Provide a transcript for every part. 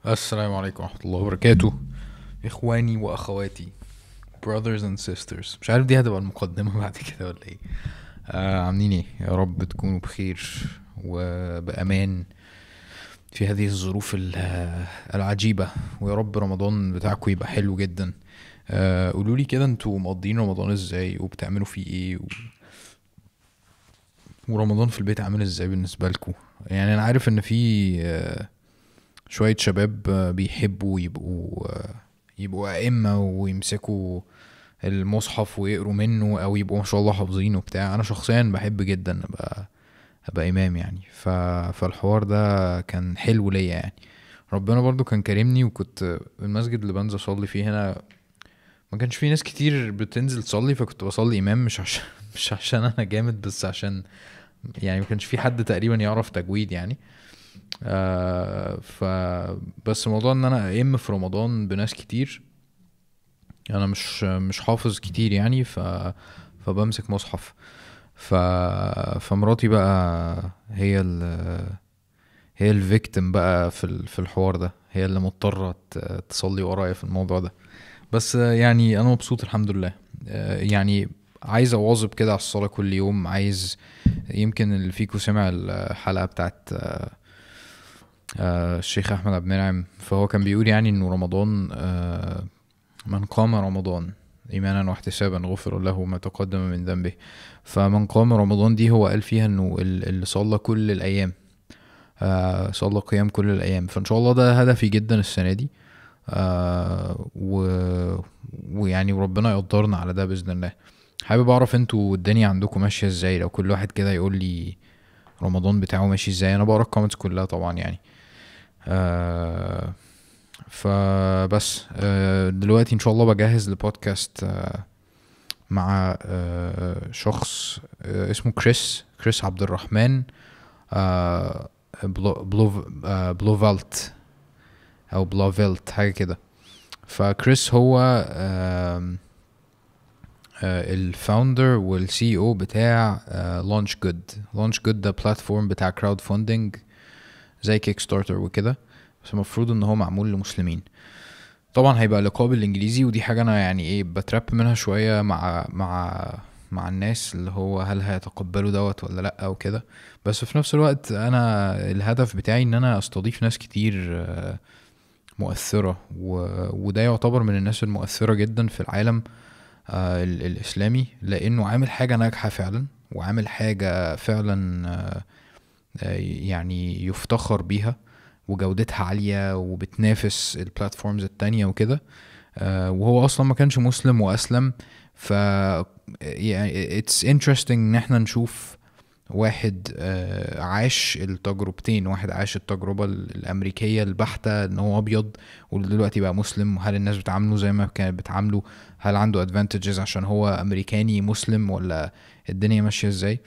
السلام عليكم ورحمة الله وبركاته إخواني وأخواتي brothers and sisters مش عارف دي هتبقى المقدمة بعد كده ولا إيه آه عاملين إيه يا رب تكونوا بخير وبأمان في هذه الظروف ال- آه، العجيبة ويا رب رمضان بتاعكم يبقى حلو جدا آه قولوا لي كده انتوا مقضيين رمضان ازاي وبتعملوا فيه ايه و... ورمضان في البيت عامل ازاي بالنسبة لكم يعني انا عارف ان في آه شوية شباب آه، بيحبوا يبقوا آه، يبقوا أئمة ويمسكوا المصحف ويقروا منه أو يبقوا ما شاء الله حافظينه وبتاع أنا شخصيا بحب جدا أبقى أبقى إمام يعني ف... فالحوار ده كان حلو ليا يعني ربنا برضو كان كرمني وكنت المسجد اللي بنزل أصلي فيه هنا ما كانش في ناس كتير بتنزل تصلي فكنت بصلي إمام مش عشان مش عشان أنا جامد بس عشان يعني ما كانش في حد تقريبا يعرف تجويد يعني آه ف بس موضوع ان انا ائم في رمضان بناس كتير انا مش مش حافظ كتير يعني ف فبمسك مصحف ف فمراتي بقى هي ال هي الفيكتيم بقى في ال- في الحوار ده هي اللي مضطرة ت- تصلي ورايا في الموضوع ده بس آه، يعني انا مبسوط الحمد لله آه، يعني عايز اواظب كده على الصلاة كل يوم عايز يمكن اللي فيكو سمع الحلقة بتاعت آه، آه، الشيخ احمد عبد المنعم فهو كان بيقول يعني انه رمضان آه، من قام رمضان ايمانا واحتسابا غفر له ما تقدم من ذنبه فمن قام رمضان دي هو قال فيها انه ال- اللي صلى كل الايام آه، صلى قيام كل الايام فان شاء الله ده هدفي جدا السنه دي آه، و... ويعني وربنا يقدرنا على ده باذن الله حابب اعرف انتوا الدنيا عندكم ماشيه ازاي لو كل واحد كده يقول لي رمضان بتاعه ماشي ازاي انا بقرا الكومنتس كلها طبعا يعني آه فبس آه دلوقتي ان شاء الله بجهز لبودكاست آه مع آه شخص آه اسمه كريس كريس عبد الرحمن آه بلو بلو آه بلوفالت او بلوفيلت حاجه كده فكريس هو آم، آه الفاوندر والسي او بتاع لونش جود لونش جود ده بلاتفورم بتاع كراود فاندنج زي كيك ستارتر وكده بس المفروض ان هو معمول لمسلمين طبعا هيبقى لقاء بالانجليزي ودي حاجه انا يعني ايه بتراب منها شويه مع مع مع الناس اللي هو هل هيتقبلوا دوت ولا لا او كده بس في نفس الوقت انا الهدف بتاعي ان انا استضيف ناس كتير آه، مؤثره و... وده يعتبر من الناس المؤثره جدا في العالم آه، ال- الاسلامي لانه عامل حاجه ناجحه فعلا وعامل حاجه فعلا آه، آه، يعني يفتخر بيها وجودتها عالية وبتنافس البلاتفورمز التانية وكده آه، وهو اصلا ما كانش مسلم واسلم ف يعني it's interesting ان احنا نشوف واحد آه، عاش التجربتين واحد عاش التجربة ال- الأمريكية البحتة إن هو أبيض ودلوقتي بقى مسلم وهل الناس بتعامله زي ما كانت بتعامله هل عنده advantages عشان هو أمريكاني مسلم ولا الدنيا ماشية ازاي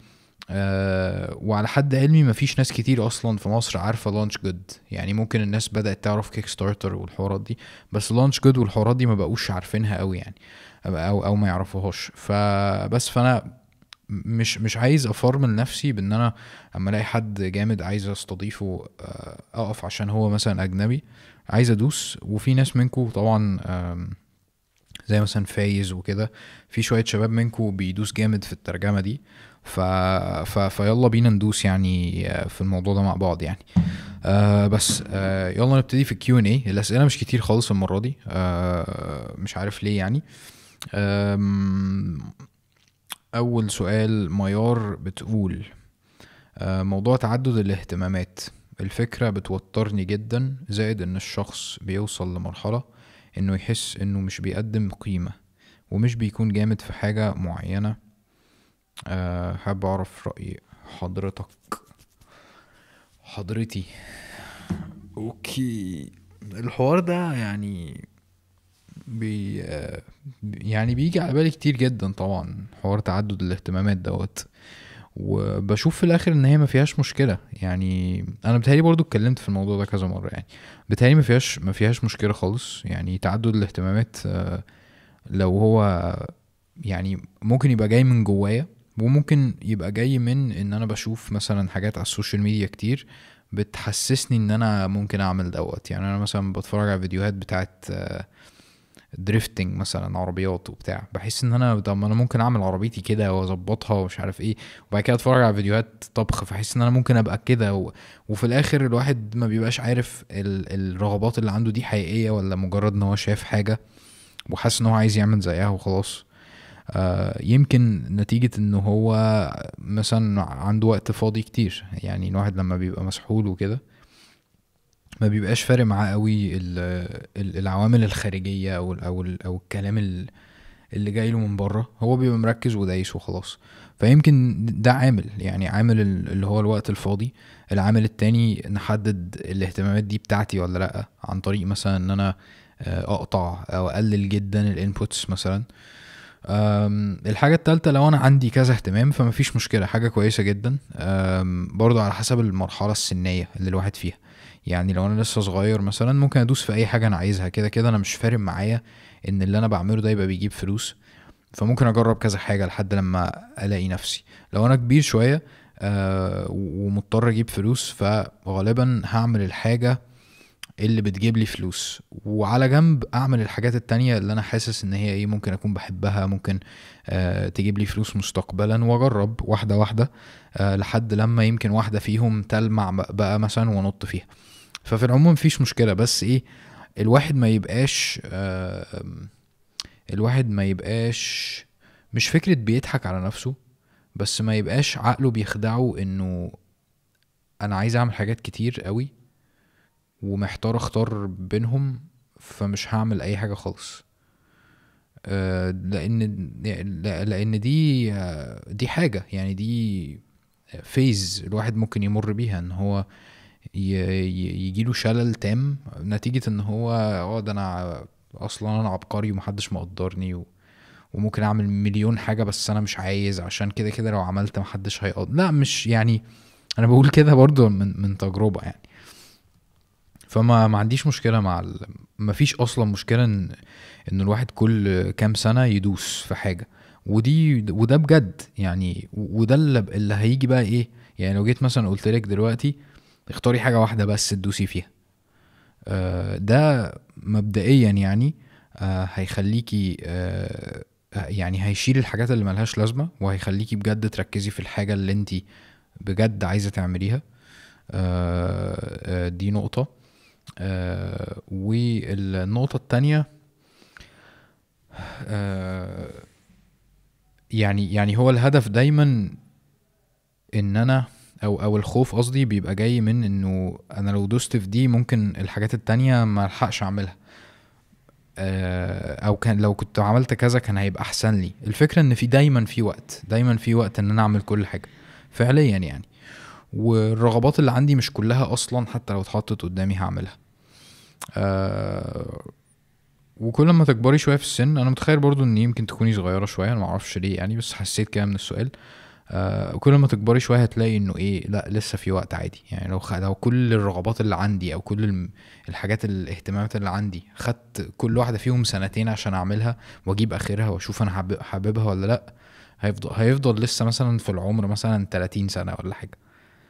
آه وعلى حد علمي مفيش ناس كتير اصلا في مصر عارفه لانش جود يعني ممكن الناس بدات تعرف كيك ستارتر والحوارات دي بس لانش جود والحوارات دي ما بقوش عارفينها قوي يعني او او ما يعرفوهاش فبس فانا مش مش عايز افرمل نفسي بان انا اما الاقي حد جامد عايز استضيفه آه، اقف عشان هو مثلا اجنبي عايز ادوس وفي ناس منكم طبعا آم، زي مثلا فايز وكده في شويه شباب منكم بيدوس جامد في الترجمه دي ف... ف... فيلا بينا ندوس يعني آه، في الموضوع ده مع بعض يعني آه بس آه يلا نبتدي في الكيو ان اي الاسئله مش كتير خالص المره دي آه مش عارف ليه يعني آم، اول سؤال ميار بتقول آه موضوع تعدد الاهتمامات الفكره بتوترني جدا زائد ان الشخص بيوصل لمرحله انه يحس انه مش بيقدم قيمه ومش بيكون جامد في حاجه معينه أه حابب اعرف رأي حضرتك حضرتي اوكي الحوار ده يعني بي آه، يعني بيجي على بالي كتير جدا طبعا حوار تعدد الاهتمامات دوت وبشوف في الاخر ان هي ما فيهاش مشكله يعني انا بتهيألي برضو اتكلمت في الموضوع ده كذا مره يعني بتهيألي ما فيهاش ما فيهاش مشكله خالص يعني تعدد الاهتمامات آه، لو هو يعني ممكن يبقى جاي من جوايا وممكن يبقى جاي من ان انا بشوف مثلا حاجات على السوشيال ميديا كتير بتحسسني ان انا ممكن اعمل دوت يعني انا مثلا بتفرج على فيديوهات بتاعت دريفتنج مثلا عربيات وبتاع بحس ان انا طب ما انا ممكن اعمل عربيتي كده واظبطها ومش عارف ايه وبعد كده اتفرج على فيديوهات طبخ فاحس ان انا ممكن ابقى كده و... وفي الاخر الواحد ما بيبقاش عارف ال... الرغبات اللي عنده دي حقيقيه ولا مجرد ان هو شايف حاجه وحاسس ان هو عايز يعمل زيها وخلاص آه يمكن نتيجة ان هو مثلا عنده وقت فاضي كتير يعني الواحد لما بيبقى مسحول وكده ما بيبقاش فارق معاه قوي العوامل الخارجيه او او او الكلام اللي جاي له من بره هو بيبقى مركز ودايس وخلاص فيمكن ده عامل يعني عامل اللي هو الوقت الفاضي العامل التاني نحدد الاهتمامات دي بتاعتي ولا لا عن طريق مثلا ان انا آه، اقطع او اقلل جدا الانبوتس مثلا الحاجة التالتة لو أنا عندي كذا اهتمام فمفيش مشكلة حاجة كويسة جدا برضو على حسب المرحلة السنية اللي الواحد فيها يعني لو انا لسه صغير مثلا ممكن ادوس في اي حاجه انا عايزها كده كده انا مش فارق معايا ان اللي انا بعمله ده يبقى بيجيب فلوس فممكن اجرب كذا حاجه لحد لما الاقي نفسي لو انا كبير شويه آه ومضطر اجيب فلوس فغالبا هعمل الحاجه اللي بتجيب لي فلوس وعلى جنب اعمل الحاجات التانية اللي انا حاسس ان هي ايه ممكن اكون بحبها ممكن آه تجيب لي فلوس مستقبلا واجرب واحده واحده آه لحد لما يمكن واحده فيهم تلمع بقى مثلا ونط فيها ففي العموم مفيش مشكله بس ايه الواحد ما يبقاش آه الواحد ما يبقاش مش فكره بيضحك على نفسه بس ما يبقاش عقله بيخدعه انه انا عايز اعمل حاجات كتير قوي ومحتار اختار بينهم فمش هعمل اي حاجه خالص آه لان لان دي دي حاجه يعني دي فيز الواحد ممكن يمر بيها ان هو يجيله شلل تام نتيجة ان هو اه ده انا اصلا انا عبقري ومحدش مقدرني و... وممكن اعمل مليون حاجة بس انا مش عايز عشان كده كده لو عملت محدش هيقدر لا مش يعني انا بقول كده برضو من من تجربة يعني فما ما عنديش مشكلة مع ال... ما فيش اصلا مشكلة ان ان الواحد كل كام سنة يدوس في حاجة ودي وده بجد يعني وده اللي, اللي هيجي بقى ايه يعني لو جيت مثلا قلت لك دلوقتي اختاري حاجه واحده بس تدوسي فيها آه، ده مبدئيا يعني آه، هيخليكي آه، يعني هيشيل الحاجات اللي ملهاش لازمه وهيخليكي بجد تركزي في الحاجه اللي انت بجد عايزه تعمليها دي نقطه والنقطه التانية يعني يعني هو الهدف دايما ان انا او او الخوف قصدي بيبقى جاي من انه انا لو دوست في دي ممكن الحاجات التانية ما الحقش اعملها آه، او كان لو كنت عملت كذا كان هيبقى احسن لي الفكره ان في دايما في وقت دايما في وقت ان انا اعمل كل حاجه فعليا يعني والرغبات اللي عندي مش كلها اصلا حتى لو اتحطت قدامي هعملها أه وكل ما تكبري شويه في السن انا متخيل برضو ان يمكن تكوني صغيره شويه انا معرفش ليه يعني بس حسيت كده من السؤال آه وكل ما تكبري شويه هتلاقي انه ايه لا لسه في وقت عادي يعني لو لو كل الرغبات اللي عندي او كل الحاجات الاهتمامات اللي عندي خدت كل واحده فيهم سنتين عشان اعملها واجيب اخرها واشوف انا حاببها ولا لا هيفضل هيفضل لسه مثلا في العمر مثلا 30 سنه ولا حاجه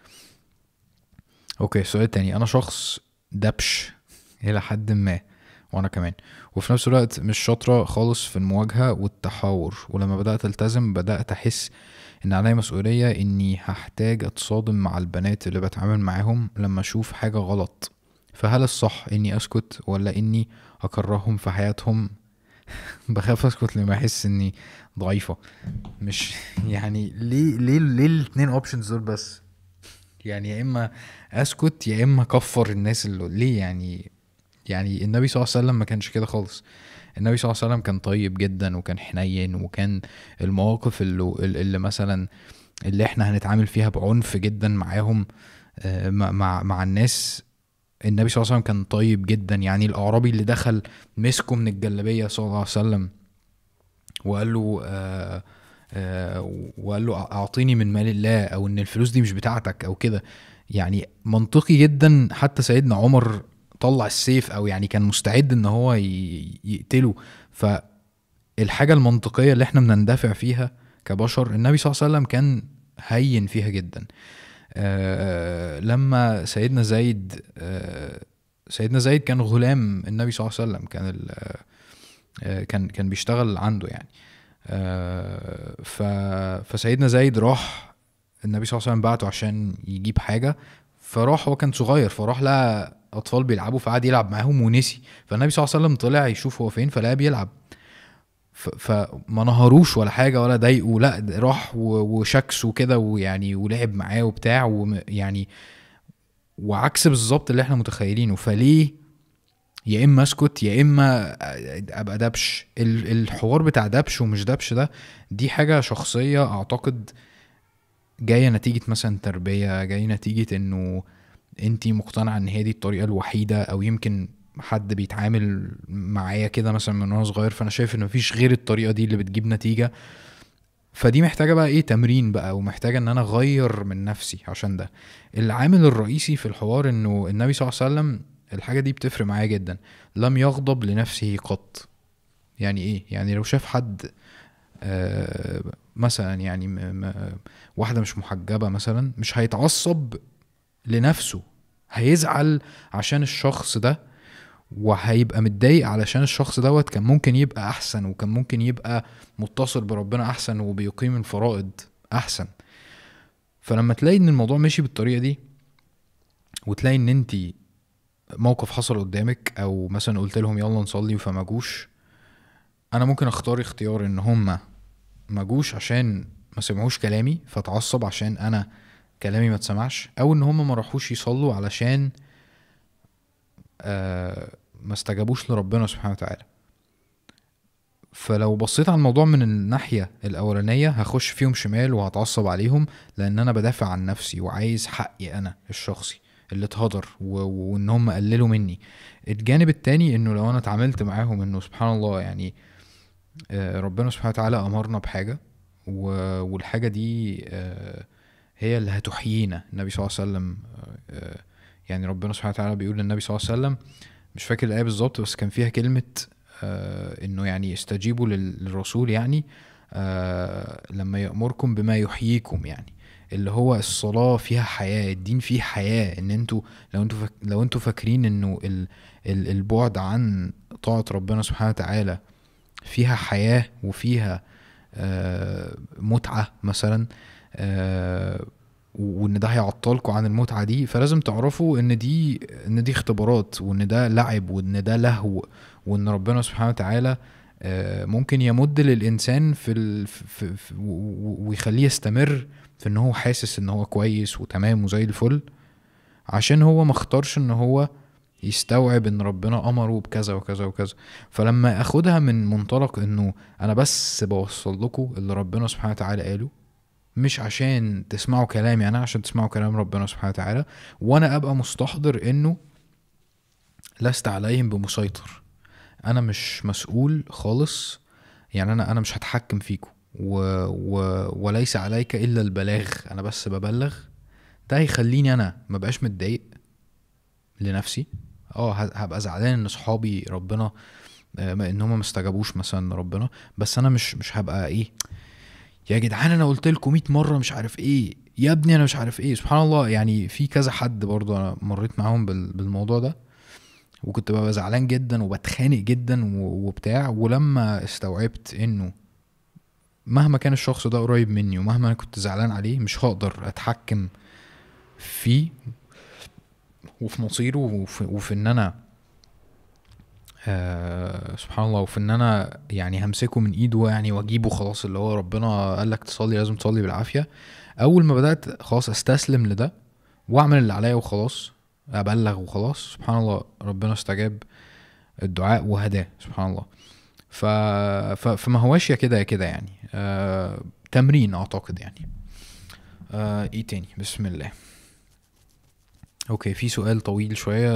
اوكي السؤال التاني انا شخص دبش الى حد ما وانا كمان وفي نفس الوقت مش شاطره خالص في المواجهه والتحاور ولما بدات التزم بدات احس ان عليا مسؤولية اني هحتاج اتصادم مع البنات اللي بتعامل معاهم لما اشوف حاجة غلط فهل الصح اني اسكت ولا اني اكرههم في حياتهم بخاف اسكت لما احس اني ضعيفة مش يعني ليه ليه ليه الاتنين اوبشنز دول بس يعني يا اما اسكت يا اما كفر الناس اللي ليه يعني يعني النبي صلى الله عليه وسلم ما كانش كده خالص النبي صلى الله عليه وسلم كان طيب جدا وكان حنين وكان المواقف اللي, اللي مثلا اللي احنا هنتعامل فيها بعنف جدا معاهم آه، مع مع الناس النبي صلى الله عليه وسلم كان طيب جدا يعني الاعرابي اللي دخل مسكه من الجلابيه صلى الله عليه وسلم وقال له آه آه وقال له اعطيني من مال الله او ان الفلوس دي مش بتاعتك او كده يعني منطقي جدا حتى سيدنا عمر طلع السيف او يعني كان مستعد ان هو يقتله فالحاجه المنطقيه اللي احنا بنندفع فيها كبشر النبي صلى الله عليه وسلم كان هين فيها جدا آه لما سيدنا زيد آه سيدنا زيد كان غلام النبي صلى الله عليه وسلم كان ال- آه كان كان بيشتغل عنده يعني آه ف فسيدنا زيد راح النبي صلى الله عليه وسلم بعته عشان يجيب حاجه فراح هو كان صغير فراح لقى اطفال بيلعبوا فقعد يلعب معاهم ونسي فالنبي صلى الله عليه وسلم طلع يشوف هو فين فلقاه بيلعب ف- فما نهروش ولا حاجه ولا ضايقه لا ده راح و- وشكسه كده ويعني ولعب معاه وبتاع ويعني وعكس بالظبط اللي احنا متخيلينه فليه يا اما اسكت يا اما ابقى دبش ال- الحوار بتاع دبش ومش دبش ده دي حاجه شخصيه اعتقد جايه نتيجه مثلا تربيه جايه نتيجه انه انتي مقتنعه ان هي دي الطريقه الوحيده او يمكن حد بيتعامل معايا كده مثلا من وانا صغير فانا شايف ان مفيش غير الطريقه دي اللي بتجيب نتيجه فدي محتاجه بقى ايه تمرين بقى ومحتاجه ان انا اغير من نفسي عشان ده العامل الرئيسي في الحوار انه النبي صلى الله عليه وسلم الحاجه دي بتفرق معايا جدا لم يغضب لنفسه قط يعني ايه يعني لو شاف حد آه مثلا يعني م م واحده مش محجبه مثلا مش هيتعصب لنفسه هيزعل عشان الشخص ده وهيبقى متضايق علشان الشخص دوت كان ممكن يبقى احسن وكان ممكن يبقى متصل بربنا احسن وبيقيم الفرائض احسن فلما تلاقي ان الموضوع ماشي بالطريقه دي وتلاقي ان انت موقف حصل قدامك او مثلا قلت لهم يلا نصلي فما جوش انا ممكن اختار اختيار ان هما ما جوش عشان ما سمعوش كلامي فتعصب عشان انا كلامي ما اتسمعش او ان هما ما راحوش يصلوا علشان آه ما استجابوش لربنا سبحانه وتعالى فلو بصيت على الموضوع من الناحية الأولانية هخش فيهم شمال وهتعصب عليهم لأن أنا بدافع عن نفسي وعايز حقي أنا الشخصي اللي اتهدر و... وإن هم قللوا مني الجانب التاني إنه لو أنا اتعاملت معاهم إنه سبحان الله يعني آه، ربنا سبحانه وتعالى أمرنا بحاجة و... والحاجة دي آه، هي اللي هتحيينا النبي صلى الله عليه وسلم آه، يعني ربنا سبحانه وتعالى بيقول للنبي صلى الله عليه وسلم مش فاكر الآية بالظبط بس كان فيها كلمة آه انه يعني استجيبوا لل- للرسول يعني آه لما يأمركم بما يحييكم يعني اللي هو الصلاة فيها حياة الدين فيه حياة ان انتوا لو انتوا فاك لو انتوا فاكرين انه ال ال البعد عن طاعة ربنا سبحانه وتعالى فيها حياة وفيها آه متعة مثلا آه وان ده هيعطلكوا عن المتعة دي فلازم تعرفوا ان دي ان دي اختبارات وان ده لعب وان ده لهو وان ربنا سبحانه وتعالى آه، ممكن يمد للانسان في, ال... في... في... و- و- ويخليه يستمر في ان هو حاسس ان هو كويس وتمام وزي الفل عشان هو ما اختارش ان هو يستوعب ان ربنا امره بكذا وكذا وكذا فلما اخدها من منطلق انه انا بس بوصل لكم اللي ربنا سبحانه وتعالى قاله مش عشان تسمعوا كلامي انا عشان تسمعوا كلام ربنا سبحانه وتعالى وانا ابقى مستحضر انه لست عليهم بمسيطر انا مش مسؤول خالص يعني انا انا مش هتحكم فيكم و... و... وليس عليك الا البلاغ انا بس ببلغ ده هيخليني انا ما بقاش متضايق لنفسي اه ه- هبقى زعلان ان صحابي ربنا آه، ما- ان هم ما استجابوش مثلا لربنا بس انا مش مش هبقى ايه يا جدعان انا قلت لكم 100 مره مش عارف ايه يا ابني انا مش عارف ايه سبحان الله يعني في كذا حد برضو انا مريت معاهم بال... بالموضوع ده وكنت ببقى زعلان جدا وبتخانق جدا و- وبتاع ولما استوعبت انه مهما كان الشخص ده قريب مني ومهما انا كنت زعلان عليه مش هقدر اتحكم فيه وفي مصيره وفي, وفي ان انا آه سبحان الله وفي ان انا يعني همسكه من ايده يعني واجيبه خلاص اللي هو ربنا قال لك تصلي لازم تصلي بالعافيه اول ما بدات خلاص استسلم لده واعمل اللي عليا وخلاص ابلغ وخلاص سبحان الله ربنا استجاب الدعاء وهداه سبحان الله ف... ف... فما هواش يا كده يا كده يعني آه... تمرين اعتقد يعني آه... ايه تاني بسم الله اوكي في سؤال طويل شويه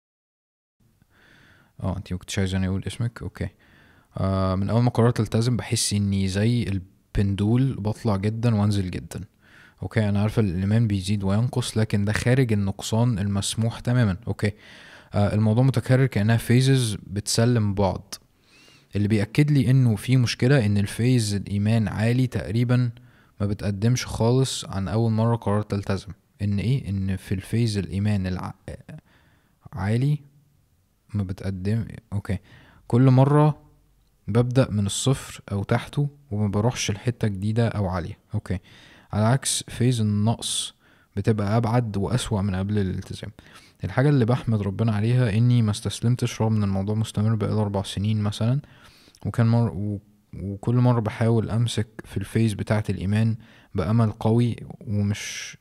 اه انت ما كنتش عايزاني اقول اسمك اوكي آه من اول ما قررت التزم بحس اني زي البندول بطلع جدا وانزل جدا اوكي انا عارفه الايمان بيزيد وينقص لكن ده خارج النقصان المسموح تماما اوكي آه الموضوع متكرر كانها فيزز بتسلم بعض اللي بيأكد لي انه في مشكله ان الفيز الايمان عالي تقريبا ما بتقدمش خالص عن اول مره قررت التزم ان ايه ان في الفيز الايمان الع... عالي ما بتقدم اوكي كل مرة ببدأ من الصفر او تحته وما بروحش لحتة جديدة او عالية اوكي على عكس فيز النقص بتبقى ابعد واسوأ من قبل الالتزام الحاجة اللي بحمد ربنا عليها اني ما استسلمتش رغم ان الموضوع مستمر بقاله اربع سنين مثلا وكان مر... و... وكل مرة بحاول امسك في الفيز بتاعة الايمان بامل قوي ومش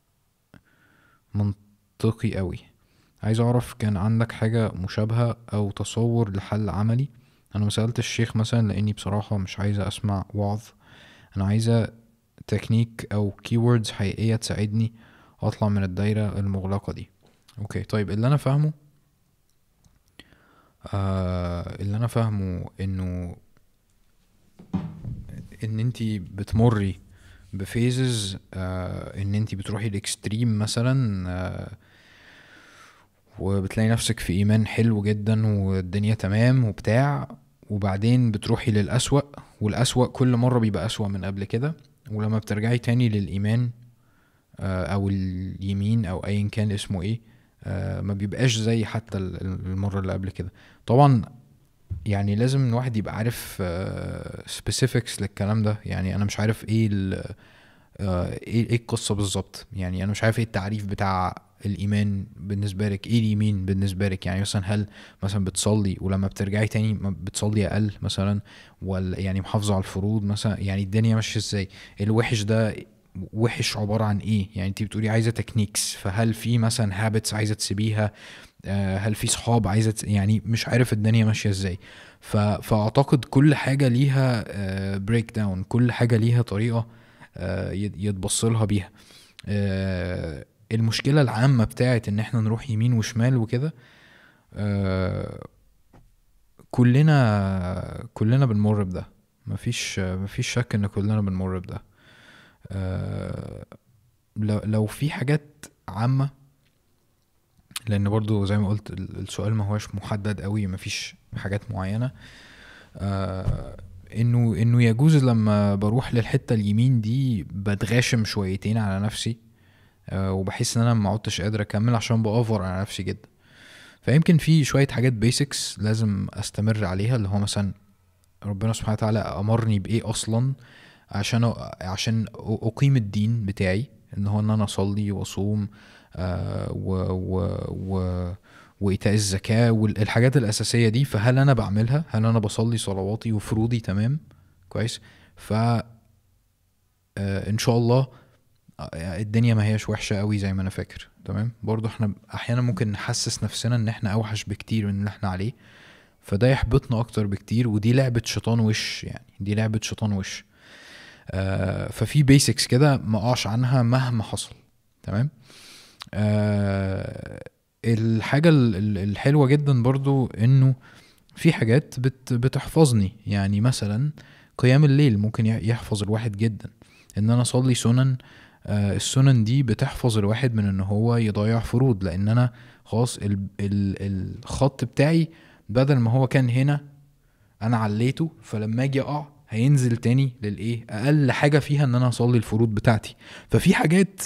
منطقي قوي عايز اعرف كان عندك حاجة مشابهة او تصور لحل عملي انا مسألت الشيخ مثلا لاني بصراحة مش عايزة اسمع وعظ انا عايزة تكنيك او كيوردز حقيقية تساعدني اطلع من الدايرة المغلقة دي اوكي طيب اللي انا فاهمه آه اللي انا فاهمه انه ان انتي بتمري بفيزز آه ان انتي بتروحي الاكستريم مثلا آه وبتلاقي نفسك في ايمان حلو جدا والدنيا تمام وبتاع وبعدين بتروحي للأسوأ والأسوأ كل مرة بيبقى أسوأ من قبل كده ولما بترجعي تاني للإيمان آه أو اليمين أو أيا كان اسمه ايه آه ما بيبقاش زي حتى ال- المرة اللي قبل كده طبعا يعني لازم الواحد يبقى عارف سبيسيفيكس للكلام ده يعني انا مش عارف ايه ال آه، ايه ايه القصه بالظبط يعني انا مش عارف ايه التعريف بتاع الايمان بالنسبه لك ايه اليمين بالنسبه لك يعني مثلا هل مثلا بتصلي ولما بترجعي تاني ما بتصلي اقل مثلا ولا يعني محافظه على الفروض مثلا يعني الدنيا ماشيه ازاي الوحش ده وحش عباره عن ايه يعني انت بتقولي عايزه تكنيكس فهل في مثلا هابتس عايزه تسيبيها آه، هل في صحاب عايزه تس- يعني مش عارف الدنيا ماشيه ازاي ف... فاعتقد كل حاجه ليها بريك داون كل حاجه ليها طريقه آه، يت- يتبص لها بيها آه، المشكله العامه بتاعت ان احنا نروح يمين وشمال وكده آه، كلنا كلنا بنمر بده مفيش مفيش شك ان كلنا بنمر بده آه، لو لو في حاجات عامه لان برضو زي ما قلت ال- السؤال ما هوش محدد قوي مفيش حاجات معينه آه انه انه يجوز لما بروح للحته اليمين دي بتغاشم شويتين على نفسي آه وبحس ان انا ما عدتش قادر اكمل عشان باوفر على نفسي جدا فيمكن في شويه حاجات بيسكس لازم استمر عليها اللي هو مثلا ربنا سبحانه وتعالى امرني بايه اصلا عشان أ- عشان أ- اقيم الدين بتاعي ان هو ان انا اصلي واصوم آه و و و وايتاء الزكاه والحاجات الاساسيه دي فهل انا بعملها هل انا بصلي صلواتي وفروضي تمام كويس ف آه ان شاء الله آه، الدنيا ما هيش وحشه قوي زي ما انا فاكر تمام برضو احنا احيانا ممكن نحسس نفسنا ان احنا اوحش بكتير من اللي احنا عليه فده يحبطنا اكتر بكتير ودي لعبه شيطان وش يعني دي لعبه شيطان وش آه ففي بيسكس كده ما اقعش عنها مهما حصل تمام آه الحاجه ال- ال- الحلوه جدا برضو انه في حاجات بت بتحفظني يعني مثلا قيام الليل ممكن يح- يحفظ الواحد جدا ان انا اصلي سنن آه السنن دي بتحفظ الواحد من ان هو يضيع فروض لان انا خلاص ال ال الخط بتاعي بدل ما هو كان هنا انا عليته فلما اجي اقع هينزل تاني للايه اقل حاجه فيها ان انا اصلي الفروض بتاعتي ففي حاجات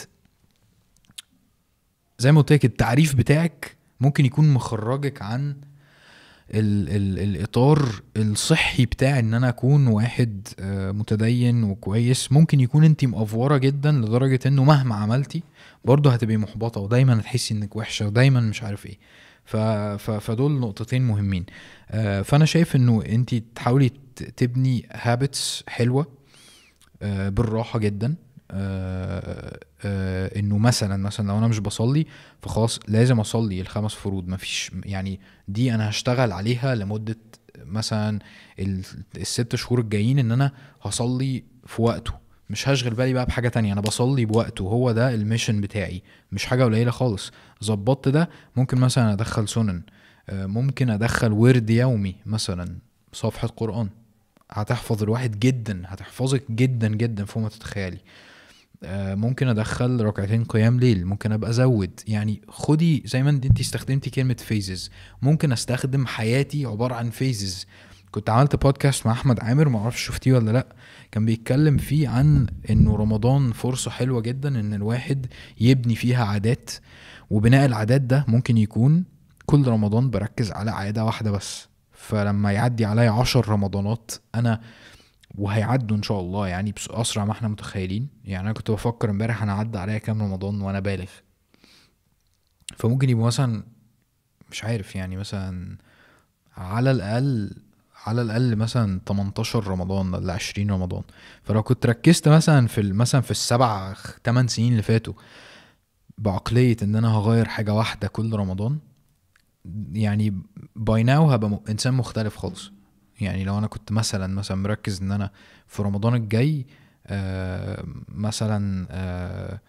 زي ما قلت لك التعريف بتاعك ممكن يكون مخرجك عن ال ال الاطار الصحي بتاع ان انا اكون واحد آه، متدين وكويس ممكن يكون انت مقفوره جدا لدرجه انه مهما عملتي برضه هتبقي محبطه ودايما هتحسي انك وحشه ودايما مش عارف ايه ف ف فدول نقطتين مهمين آه، فانا شايف انه انت تحاولي ت- تبني هابتس حلوه آه، بالراحه جدا آه، آه، انه مثلا مثلا لو انا مش بصلي فخلاص لازم اصلي الخمس فروض مفيش يعني دي انا هشتغل عليها لمده مثلا ال- الست شهور الجايين ان انا هصلي في وقته مش هشغل بالي بقى بحاجه تانية انا بصلي بوقته هو ده الميشن بتاعي مش حاجه قليله خالص ظبطت ده ممكن مثلا ادخل سنن آه، ممكن ادخل ورد يومي مثلا صفحه قران هتحفظ الواحد جدا هتحفظك جدا جدا فوق ما تتخيلي آه، ممكن ادخل ركعتين قيام ليل ممكن ابقى ازود يعني خدي زي ما انت استخدمتي كلمه فيزز ممكن استخدم حياتي عباره عن فيزز كنت عملت بودكاست مع احمد عامر معرفش شفتيه ولا لا كان بيتكلم فيه عن انه رمضان فرصة حلوة جدا ان الواحد يبني فيها عادات وبناء العادات ده ممكن يكون كل رمضان بركز على عادة واحدة بس فلما يعدي عليا عشر رمضانات انا وهيعدوا ان شاء الله يعني بس اسرع ما احنا متخيلين يعني انا كنت بفكر امبارح انا عدى عليا كام رمضان وانا بالغ فممكن يبقوا مثلا مش عارف يعني مثلا على الاقل على الاقل مثلا 18 رمضان ولا 20 رمضان فلو كنت ركزت مثلا في مثلا في السبع 8 سنين اللي فاتوا بعقليه ان انا هغير حاجه واحده كل رمضان يعني باي ناو هبقى انسان مختلف خالص يعني لو انا كنت مثلا مثلا مركز ان انا في رمضان الجاي آه مثلا آه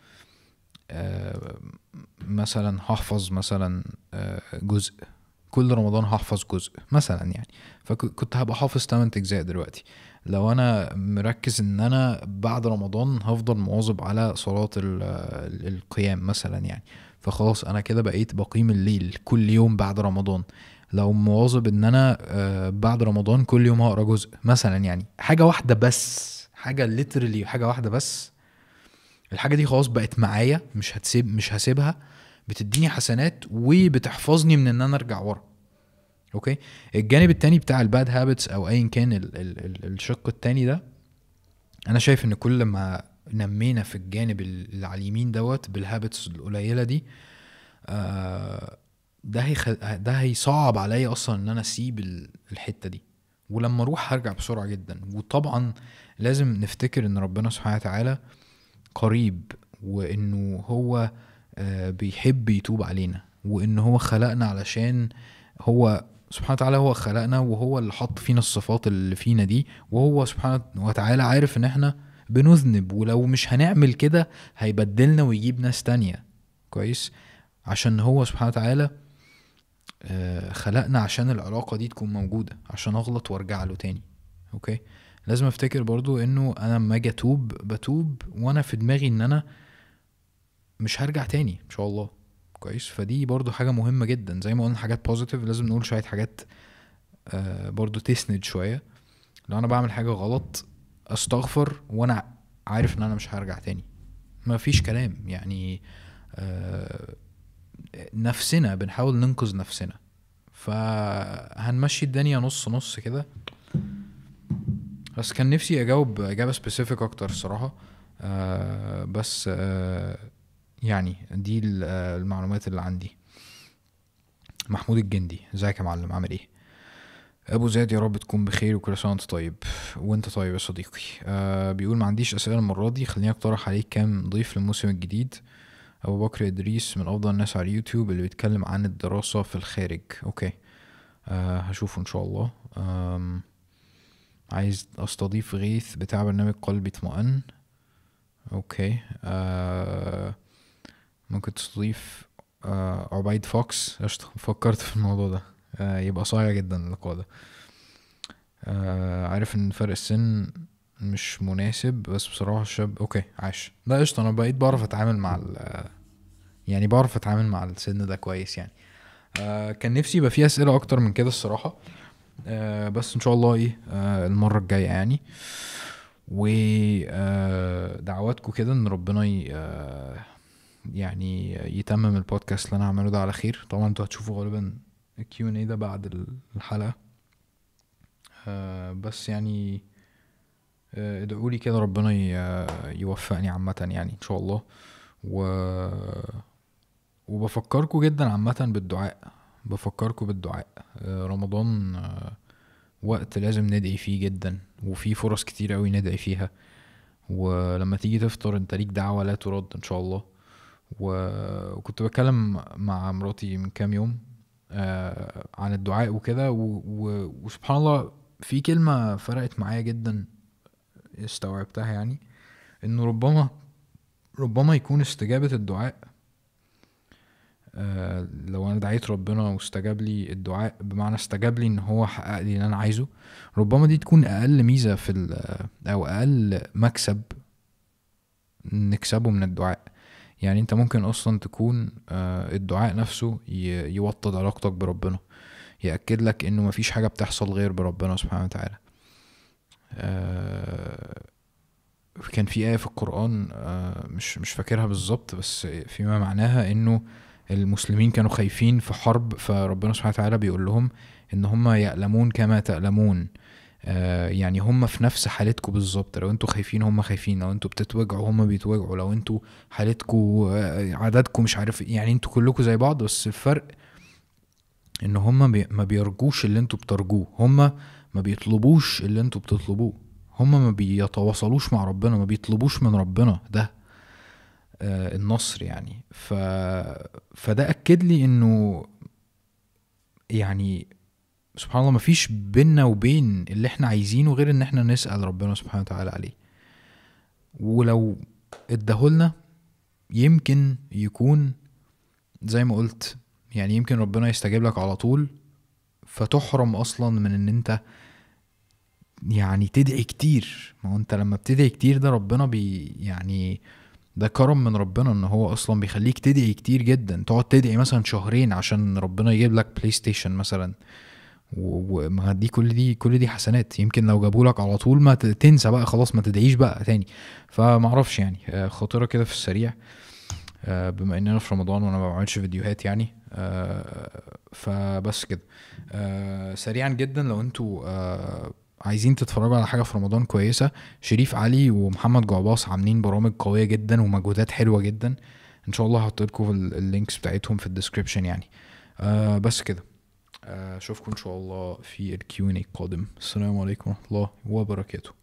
آه مثلا هحفظ مثلا آه جزء كل رمضان هحفظ جزء مثلا يعني فكنت هبقى حافظ 8 اجزاء دلوقتي لو انا مركز ان انا بعد رمضان هفضل مواظب على صلاة القيام مثلا يعني فخلاص انا كده بقيت بقيم الليل كل يوم بعد رمضان لو مواظب ان انا آه، بعد رمضان كل يوم هقرا جزء مثلا يعني حاجه واحده بس حاجه ليترلي حاجه واحده بس الحاجه دي خلاص بقت معايا مش هتسيب مش هسيبها بتديني حسنات وبتحفظني من ان انا ارجع ورا اوكي الجانب التاني بتاع الباد هابتس او ايا كان ال ال ال الشق التاني ده انا شايف ان كل ما نمينا في الجانب اللي على اليمين دوت بالهابتس القليله دي آه ده هيخ... ده هيصعب عليا اصلا ان انا اسيب الحته دي ولما اروح هرجع بسرعه جدا وطبعا لازم نفتكر ان ربنا سبحانه وتعالى قريب وانه هو آه، بيحب يتوب علينا وان هو خلقنا علشان هو سبحانه وتعالى هو خلقنا وهو اللي حط فينا الصفات اللي فينا دي وهو سبحانه وتعالى عارف ان احنا بنذنب ولو مش هنعمل كده هيبدلنا ويجيب ناس تانية كويس عشان هو سبحانه وتعالى آه، خلقنا عشان العلاقة دي تكون موجودة عشان اغلط وارجع له تاني اوكي لازم افتكر برضو انه انا لما اجي اتوب بتوب وانا في دماغي ان انا مش هرجع تاني ان شاء الله كويس فدي برضو حاجة مهمة جدا زي ما قلنا حاجات بوزيتيف لازم نقول شوية حاجات آه برضو تسند شوية لو انا بعمل حاجة غلط استغفر وانا عارف ان انا مش هرجع تاني ما فيش كلام يعني آه نفسنا بنحاول ننقذ نفسنا فهنمشي الدنيا نص نص كده بس كان نفسي اجاوب اجابه سبيسيفيك اكتر الصراحه آه بس آه يعني دي المعلومات اللي عندي محمود الجندي ازيك يا معلم عامل ايه ابو زياد يا رب تكون بخير وكل سنه وانت طيب وانت طيب يا صديقي آه بيقول ما عنديش اسئله المره دي خليني اقترح عليك كام ضيف للموسم الجديد أبو بكر إدريس من أفضل الناس على اليوتيوب اللي بيتكلم عن الدراسة في الخارج أوكي أه هشوفه إن شاء الله عايز أستضيف غيث بتاع برنامج قلبي اطمئن أوكي أه ممكن تستضيف أه عبيد فوكس قشطة فكرت في الموضوع ده أه يبقى صايع جدا اللقاء ده أه عارف ان فرق السن مش مناسب بس بصراحه الشاب اوكي عاش لا قشطه انا بقيت بعرف اتعامل مع ال يعني بعرف اتعامل مع السن ده كويس يعني آه كان نفسي يبقى فيه اسئله اكتر من كده الصراحه آه بس ان شاء الله ايه آه المره الجايه يعني ودعواتكم آه كده ان ربنا ي... آه يعني يتمم البودكاست اللي انا هعمله ده على خير طبعا انتوا هتشوفوا غالبا الكيو ان اي ده بعد الحلقه آه بس يعني آه، ادعوا لي كده ربنا يوفقني عامة يعني ان شاء الله و وبفكركم جدا عامة بالدعاء بفكركم بالدعاء آه، رمضان آه، وقت لازم ندعي فيه جدا وفي فرص كتير قوي ندعي فيها ولما تيجي تفطر انت ليك دعوة لا ترد ان شاء الله وكنت بتكلم مع مراتي من كام يوم عن الدعاء وكده وسبحان الله في كلمة فرقت معايا جدا استوعبتها يعني انه ربما ربما يكون استجابة الدعاء آه لو انا دعيت ربنا واستجاب لي الدعاء بمعنى استجاب لي ان هو حقق لي اللي انا عايزه ربما دي تكون اقل ميزة في او اقل مكسب نكسبه من الدعاء يعني انت ممكن اصلا تكون آه الدعاء نفسه يوطد علاقتك بربنا يأكد لك انه مفيش حاجة بتحصل غير بربنا سبحانه وتعالى آه، كان في آية في القرآن آه، مش مش فاكرها بالظبط بس فيما معناها انه المسلمين كانوا خايفين في حرب فربنا سبحانه وتعالى بيقول لهم ان هم يألمون كما تألمون آه، يعني هم في نفس حالتكم بالظبط لو انتوا خايفين هم خايفين لو انتوا بتتوجعوا هم بيتوجعوا لو انتوا حالتكم عددكم مش عارف إيه، يعني انتوا كلكم زي بعض بس الفرق ان هم بي ما بيرجوش اللي انتوا بترجوه هم ما بيطلبوش اللي انتوا بتطلبوه هم ما بيتواصلوش مع ربنا ما بيطلبوش من ربنا ده آه النصر يعني ف فده اكد لي انه يعني سبحان الله مفيش بينا وبين اللي احنا عايزينه غير ان احنا نسأل ربنا سبحانه وتعالى عليه ولو اداهولنا يمكن يكون زي ما قلت يعني يمكن ربنا يستجيب لك على طول فتحرم اصلا من ان انت يعني تدعي كتير ما هو انت لما بتدعي كتير ده ربنا بي يعني ده كرم من ربنا ان هو اصلا بيخليك تدعي كتير جدا تقعد تدعي مثلا شهرين عشان ربنا يجيب لك بلاي ستيشن مثلا وما دي كل دي كل دي حسنات يمكن لو جابوا لك على طول ما تنسى بقى خلاص ما تدعيش بقى تاني فمعرفش يعني آه، خاطره كده في السريع آه، بما اننا في رمضان وانا ما بعملش فيديوهات يعني آه، فبس كده سريعا جدا لو انتوا عايزين تتفرجوا على حاجه في رمضان كويسه شريف علي ومحمد جعباص عاملين برامج قويه جدا ومجهودات حلوه جدا ان شاء الله هحط لكم اللينكس بتاعتهم في الديسكريبشن يعني بس كده اشوفكم ان شاء الله في الكيو ان القادم السلام عليكم ورحمه الله وبركاته